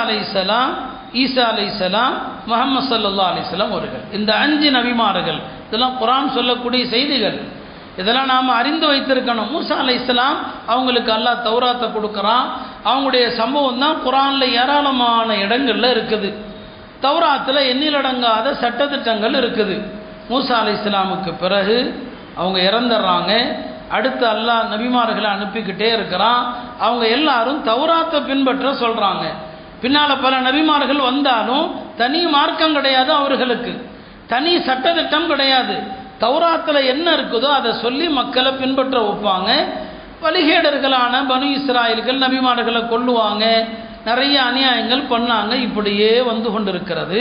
அலைசலாம் ஈசா அலைசலாம் முகமது சல்லா அலிஸ்லாம் அவர்கள் இந்த அஞ்சு நபிமார்கள் இதெல்லாம் குரான் சொல்லக்கூடிய செய்திகள் இதெல்லாம் நாம் அறிந்து வைத்திருக்கணும் மூசா அலை இஸ்லாம் அவங்களுக்கு அல்லாஹ் தௌராத்தை கொடுக்குறான் அவங்களுடைய சம்பவம் தான் குரானில் ஏராளமான இடங்களில் இருக்குது தௌராத்தில் எண்ணிலடங்காத சட்டத்திட்டங்கள் இருக்குது மூசா அலை இஸ்லாமுக்கு பிறகு அவங்க இறந்துடுறாங்க அடுத்து அல்லாஹ் நபிமார்களை அனுப்பிக்கிட்டே இருக்கிறான் அவங்க எல்லாரும் தௌராத்தை பின்பற்ற சொல்கிறாங்க பின்னால் பல நபிமார்கள் வந்தாலும் தனி மார்க்கம் கிடையாது அவர்களுக்கு தனி சட்டத்திட்டம் கிடையாது தௌராத்தில் என்ன இருக்குதோ அதை சொல்லி மக்களை பின்பற்ற வைப்பாங்க வழிகேடர்களான பனு இஸ்ராயல்கள் நபிமார்களை கொல்லுவாங்க நிறைய அநியாயங்கள் பண்ணாங்க இப்படியே வந்து கொண்டிருக்கிறது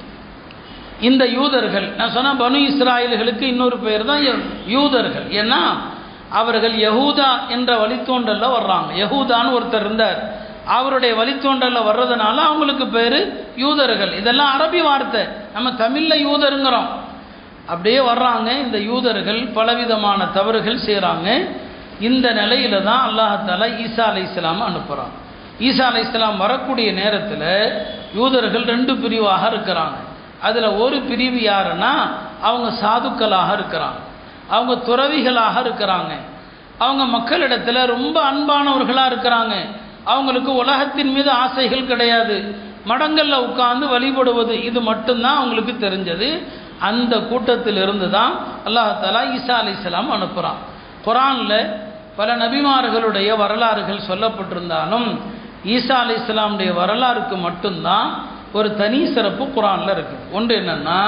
இந்த யூதர்கள் நான் சொன்ன பனு இஸ்ராயல்களுக்கு இன்னொரு பெயர் தான் யூதர்கள் ஏன்னா அவர்கள் யகூதா என்ற வழித்தோன்றலில் வர்றாங்க யகூதான்னு ஒருத்தர் இருந்தார் அவருடைய வழித்தோன்றலில் வர்றதுனால அவங்களுக்கு பேர் யூதர்கள் இதெல்லாம் அரபி வார்த்தை நம்ம தமிழில் யூதருங்கிறோம் அப்படியே வர்றாங்க இந்த யூதர்கள் பலவிதமான தவறுகள் செய்கிறாங்க இந்த நிலையில தான் அல்லாஹால ஈசா அலை இஸ்லாம் அனுப்புகிறான் ஈசா அலை இஸ்லாம் வரக்கூடிய நேரத்தில் யூதர்கள் ரெண்டு பிரிவாக இருக்கிறாங்க அதில் ஒரு பிரிவு யாருன்னா அவங்க சாதுக்களாக இருக்கிறாங்க அவங்க துறவிகளாக இருக்கிறாங்க அவங்க மக்களிடத்தில் ரொம்ப அன்பானவர்களாக இருக்கிறாங்க அவங்களுக்கு உலகத்தின் மீது ஆசைகள் கிடையாது மடங்களில் உட்கார்ந்து வழிபடுவது இது மட்டும்தான் அவங்களுக்கு தெரிஞ்சது அந்த கூட்டத்தில் இருந்து தான் அல்லாஹாலா ஈசா அலி இஸ்லாம் அனுப்புகிறான் குரானில் பல நபிமார்களுடைய வரலாறுகள் சொல்லப்பட்டிருந்தாலும் ஈசா அலி இஸ்லாமுடைய வரலாறுக்கு மட்டும்தான் ஒரு தனி சிறப்பு குரானில் இருக்குது ஒன்று என்னென்னா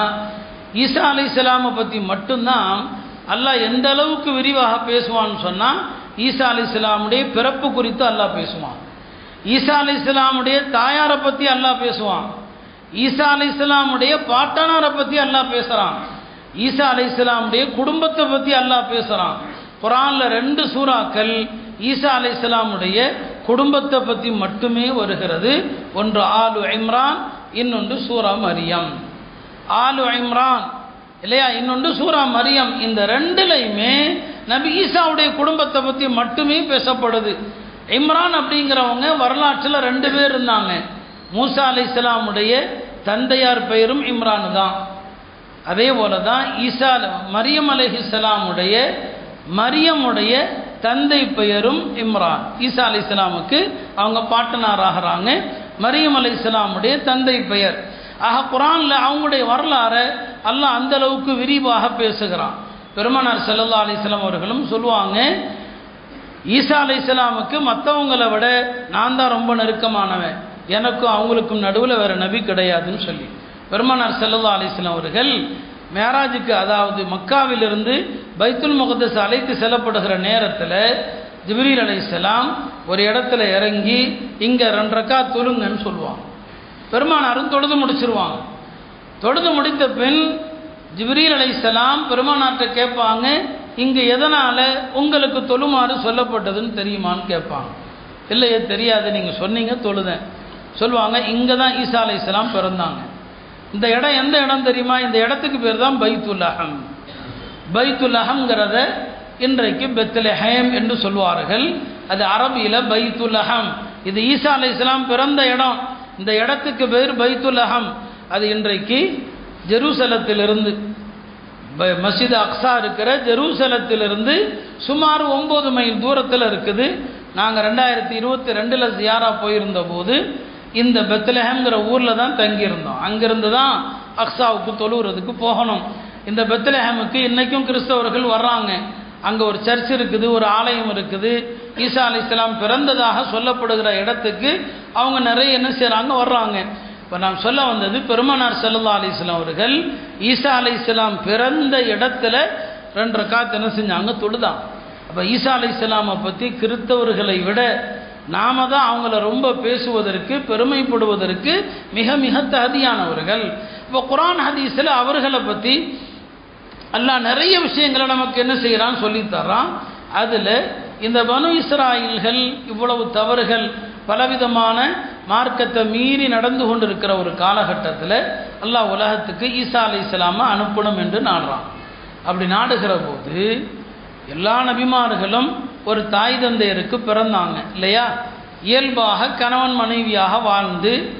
ஈசா அலி இஸ்லாமை பற்றி மட்டும்தான் அல்லாஹ் எந்த அளவுக்கு விரிவாக பேசுவான்னு சொன்னால் ஈசா அலி இஸ்லாமுடைய பிறப்பு குறித்து அல்லாஹ் பேசுவான் ஈசா அலி இஸ்லாமுடைய தாயாரை பற்றி அல்லாஹ் பேசுவான் ஈசா அலி இஸ்லாமுடைய பாட்டனாரை பற்றி அல்லாஹ் பேசுகிறான் ஈசா அலி இஸ்லாமுடைய குடும்பத்தை பற்றி அல்லாஹ் பேசுகிறான் குரானில் ரெண்டு சூறாக்கள் ஈசா அலி இஸ்லாமுடைய குடும்பத்தை பற்றி மட்டுமே வருகிறது ஒன்று ஆலு இம்ரான் இன்னொன்று சூரா மரியம் ஆலு இம்ரான் இல்லையா இன்னொன்று சூரா மரியம் இந்த ரெண்டுலையுமே நபி ஈசாவுடைய குடும்பத்தை பற்றி மட்டுமே பேசப்படுது இம்ரான் அப்படிங்கிறவங்க வரலாற்றில் ரெண்டு பேர் இருந்தாங்க மூசா அலி இஸ்லாமுடைய தந்தையார் பெயரும் இம்ரான் தான் அதே போல தான் ஈசா மரியம் அலிஹிஸ்லாமுடைய மரியமுடைய தந்தை பெயரும் இம்ரான் ஈசா அலி இஸ்லாமுக்கு அவங்க பாட்டனார் ஆகிறாங்க மரியம் அலி இஸ்லாமுடைய தந்தை பெயர் ஆக குரானில் அவங்களுடைய வரலாறை அல்லாஹ் அந்த அளவுக்கு விரிவாக பேசுகிறான் பெருமனார் செல்லல்லா அலிஸ்லாம் அவர்களும் சொல்லுவாங்க ஈசா அலி இஸ்லாமுக்கு மற்றவங்களை விட நான் தான் ரொம்ப நெருக்கமானவன் எனக்கும் அவங்களுக்கும் நடுவில் வேறு நபி கிடையாதுன்னு சொல்லி பெருமனார் செல்லல்லா அலிஸ்லாம் அவர்கள் மேராஜுக்கு அதாவது மக்காவிலிருந்து பைத்துல் முகத்தஸ் அழைத்து செல்லப்படுகிற நேரத்தில் ஜிப்ரீல் அலைசலாம் ஒரு இடத்துல இறங்கி இங்கே ரெண்டரைக்கா தொழுங்கன்னு சொல்லுவாங்க பெருமானாரும் தொழுது முடிச்சிருவாங்க தொழுது முடித்த பின் ஜிப்ரீல் அலைசலாம் பெருமானார்கிட்ட கேட்பாங்க இங்கே எதனால் உங்களுக்கு தொழுமாறு சொல்லப்பட்டதுன்னு தெரியுமான்னு கேட்பாங்க இல்லையே தெரியாது நீங்கள் சொன்னீங்க தொழுதேன் சொல்லுவாங்க இங்கே தான் ஈசா அலைசலாம் பிறந்தாங்க இந்த இடம் எந்த இடம் தெரியுமா இந்த இடத்துக்கு பேர் தான் பைத்துல் அஹம் பைத்துல் அஹம்ங்கிறத இன்றைக்கு பெத்தல் ஹயம் என்று சொல்வார்கள் அது அரபியில் பைத்துல் அஹம் இது ஈசா அலை இஸ்லாம் பிறந்த இடம் இந்த இடத்துக்கு பேர் பைத்துல் அஹம் அது இன்றைக்கு ஜெருசலத்திலிருந்து மசித் அக்ஸா இருக்கிற ஜெருசலத்திலிருந்து சுமார் ஒம்பது மைல் தூரத்தில் இருக்குது நாங்கள் ரெண்டாயிரத்தி இருபத்தி ரெண்டில் ஜியாரா போயிருந்த போது இந்த பெத்லஹேம்ங்கிற ஊரில் தான் தங்கியிருந்தோம் அங்கிருந்து தான் அக்ஸாவுக்கு தொழுகிறதுக்கு போகணும் இந்த பெத்லஹேமுக்கு இன்றைக்கும் கிறிஸ்தவர்கள் வர்றாங்க அங்கே ஒரு சர்ச் இருக்குது ஒரு ஆலயம் இருக்குது ஈசா அலி இஸ்லாம் பிறந்ததாக சொல்லப்படுகிற இடத்துக்கு அவங்க நிறைய என்ன செய்கிறாங்க வர்றாங்க இப்போ நான் சொல்ல வந்தது பெருமனார் செல்லல்லா அலி இஸ்லாம் அவர்கள் ஈசா அலி இஸ்லாம் பிறந்த இடத்துல ரெண்டு காத்து என்ன செஞ்சாங்க தொழுதான் அப்போ ஈசா அலி இஸ்லாமை பற்றி கிறிஸ்தவர்களை விட நாம தான் அவங்கள ரொம்ப பேசுவதற்கு பெருமைப்படுவதற்கு மிக மிக தகுதியானவர்கள் இப்போ குரான் ஹதீஸில் அவர்களை பற்றி அல்லாஹ் நிறைய விஷயங்களை நமக்கு என்ன செய்கிறான்னு சொல்லித்தரான் அதில் இந்த பனு இஸ்ராயில்கள் இவ்வளவு தவறுகள் பலவிதமான மார்க்கத்தை மீறி நடந்து கொண்டிருக்கிற ஒரு காலகட்டத்தில் அல்லாஹ் உலகத்துக்கு ஈசா அலி இஸ்லாமை அனுப்பணும் என்று நாடுறான் அப்படி நாடுகிற போது எல்லா நபிமார்களும் ஒரு தாய் தந்தையருக்கு பிறந்தாங்க இல்லையா இயல்பாக கணவன் மனைவியாக வாழ்ந்து